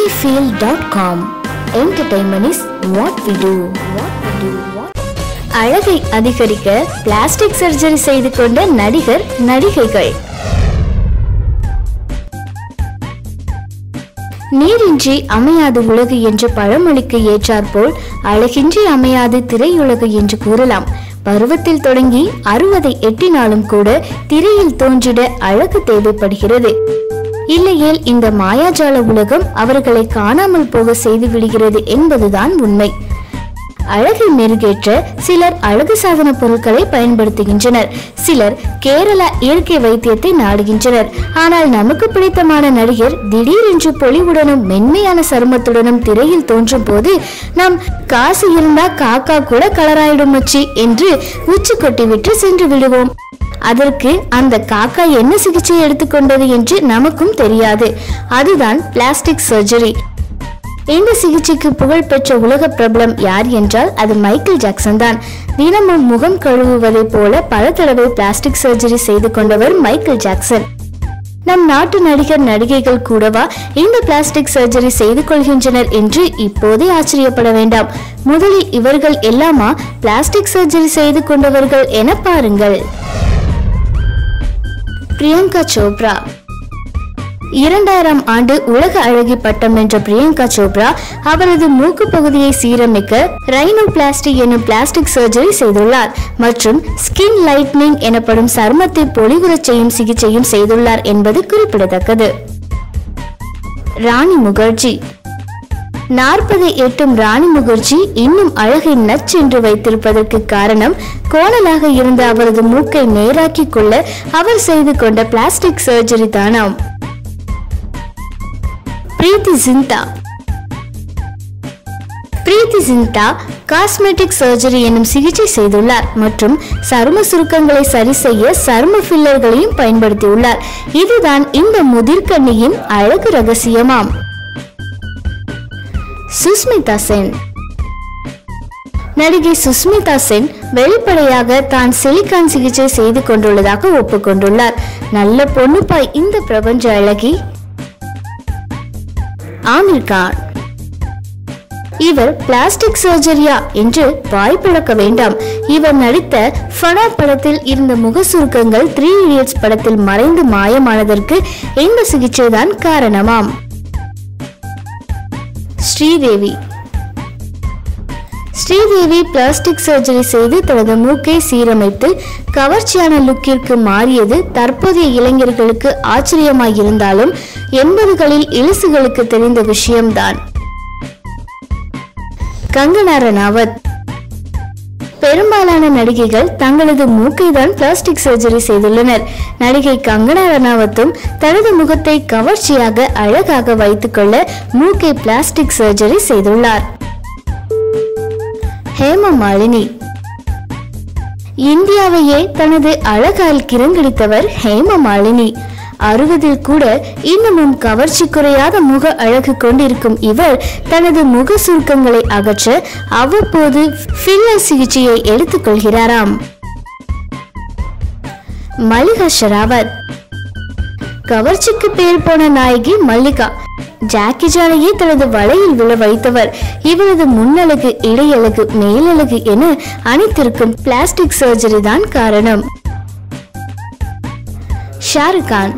cinefield.com entertainment is what we do what we do what அழகை அதிகரிக்க plastic surgery செய்து கொண்ட நடிகர் நடிகைகள் நீரின்றி அமையாது உலகு என்ற பழமொழிக்கு ஏற்றாற்போல் அழகின்றி அமையாது திரையுலகு என்று கூறலாம் பருவத்தில் தொடங்கி அறுபதை எட்டினாலும் கூட திரையில் தோன்றிட அழகு தேவைப்படுகிறது இல்லையேல் இந்த மாயாஜால உலகம் அவர்களை காணாமல் போக செய்து விடுகிறது என்பதுதான் உண்மை அழகை மெருகேற்ற சிலர் அழகு சாதன பொருட்களை பயன்படுத்துகின்றனர் சிலர் கேரள இயற்கை வைத்தியத்தை நாடுகின்றனர் ஆனால் நமக்கு பிடித்தமான நடிகர் திடீரென்று பொலிவுடனும் மென்மையான சருமத்துடனும் திரையில் தோன்றும் போது நாம் காசு இருந்தா காக்கா கூட கலராயிடும் மச்சி என்று உச்சி கொட்டிவிட்டு சென்று விடுவோம் அதற்கு அந்த காக்கா என்ன சிகிச்சை எடுத்துக்கொண்டது என்று நமக்கும் தெரியாது அதுதான் பிளாஸ்டிக் சர்ஜரி இந்த சிகிச்சைக்கு புகழ்பெற்ற உலக பிரபலம் யார் என்றால் அது மைக்கேல் ஜாக்சன் தான் தினமும் முகம் கழுவுவதை போல பல தடவை பிளாஸ்டிக் சர்ஜரி செய்து கொண்டவர் மைக்கேல் ஜாக்சன் நம் நாட்டு நடிகர் நடிகைகள் கூடவா இந்த பிளாஸ்டிக் சர்ஜரி செய்து கொள்கின்றனர் என்று இப்போதே ஆச்சரியப்பட வேண்டாம் முதலில் இவர்கள் எல்லாமா பிளாஸ்டிக் சர்ஜரி செய்து கொண்டவர்கள் என பாருங்கள் பிரியங்கா சோப்ரா இரண்டாயிரம் ஆண்டு உலக அழகி பட்டம் வென்ற பிரியங்கா சோப்ரா அவரது மூக்கு பகுதியை சீரமைக்க ரைனோபிளாஸ்டி எனும் பிளாஸ்டிக் சர்ஜரி செய்துள்ளார் மற்றும் ஸ்கின் லைட்னிங் எனப்படும் சருமத்தை பொலிவுறச் செய்யும் சிகிச்சையும் செய்துள்ளார் என்பது குறிப்பிடத்தக்கது ராணி முகர்ஜி நாற்பதை எட்டும் ராணி முகர்ஜி இன்னும் அழகை நச்சென்று வைத்திருப்பதற்கு காரணம் கோணலாக இருந்த அவரது மூக்கை நேராக்கிக் கொள்ள அவர் செய்து கொண்ட பிளாஸ்டிக் சர்ஜரி தானாம் பிரீத்தி சிந்தா பிரீத்தி சிந்தா காஸ்மெட்டிக் சர்ஜரி எனும் சிகிச்சை செய்துள்ளார் மற்றும் சரும சுருக்கங்களை சரி செய்ய சரும ஃபில்லர்களையும் பயன்படுத்தியுள்ளார் இதுதான் இந்த முதிர்கண்ணியின் அழகு ரகசியமாம் சுஸ்மிதா சென் நடிகை சுஸ்மிதா சென் வெளிப்படையாக தான் சிலிக்கான் சிகிச்சை செய்து கொண்டுள்ளதாக ஒப்புக்கொண்டுள்ளார் நல்ல பொண்ணுப்பாய் இந்த பிரபஞ்ச அழகி ஆமீர் கான் இவர் பிளாஸ்டிக் சர்ஜரியா என்று வாய் பிளக்க வேண்டாம் இவர் நடித்த ஃபனா படத்தில் இருந்த முக சுருக்கங்கள் த்ரீ இடியட்ஸ் படத்தில் மறைந்து மாயமானதற்கு இந்த சிகிச்சை தான் காரணமாம் ஸ்ரீதேவி ஸ்ரீதேவி பிளாஸ்டிக் சர்ஜரி செய்து தனது மூக்கை சீரமைத்து கவர்ச்சியான லுக்கிற்கு மாறியது தற்போதைய இளைஞர்களுக்கு ஆச்சரியமாய் இருந்தாலும் எண்பதுகளில் இழுசுகளுக்கு தெரிந்த விஷயம்தான் கங்கனா ரனாவத் பெரும்பாலான நடிகைகள் தங்களது மூக்கை தான் பிளாஸ்டிக் சர்ஜரி செய்துள்ளனர் நடிகை கங்கனா ரனாவத்தும் தனது முகத்தை கவர்ச்சியாக அழகாக வைத்துக்கொள்ள மூக்கை பிளாஸ்டிக் சர்ஜரி செய்துள்ளார் ஹேம மாலினி இந்தியாவையே தனது அழகால் கிரங்கடித்தவர் ஹேம மாலினி அறுபதில் கூட இன்னமும் கவர்ச்சி குறையாத முக அழகு கொண்டிருக்கும் இவர் தனது முக சுருக்கங்களை அகற்ற அவ்வப்போது ஃபில்லர் சிகிச்சையை எடுத்துக்கொள்கிறாராம் மல்லிகா ஷெராவத் கவர்ச்சிக்கு பேர் போன நாயகி மல்லிகா ஜாக்கி ஜானையே தனது வலையில் விழ வைத்தவர் இவரது முன்னழகு இடையழகு மேலழகு என அனைத்திற்கும் பிளாஸ்டிக் சர்ஜரி தான் காரணம் ஷாருக் கான்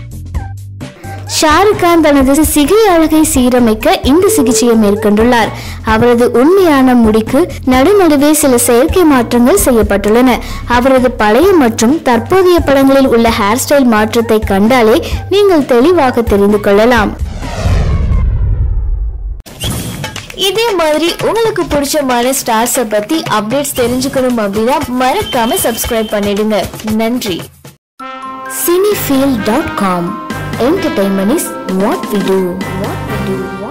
ஷாருக் கான் தனது சிகை அழகை சீரமைக்க இந்த சிகிச்சையை மேற்கொண்டுள்ளார் அவரது உண்மையான முடிக்கு நடுநடுவே சில செயற்கை மாற்றங்கள் செய்யப்பட்டுள்ளன அவரது பழைய மற்றும் தற்போதைய படங்களில் உள்ள ஹேர் ஸ்டைல் மாற்றத்தை கண்டாலே நீங்கள் தெளிவாக தெரிந்து கொள்ளலாம் இதே மாதிரி உங்களுக்கு பிடிச்சமான ஸ்டார்ஸை பத்தி அப்டேட்ஸ் தெரிஞ்சுக்கணும் அப்படின்னா மறக்காம சப்ஸ்கிரைப் பண்ணிடுங்க நன்றி cinefield.com entertainment is what we do what we do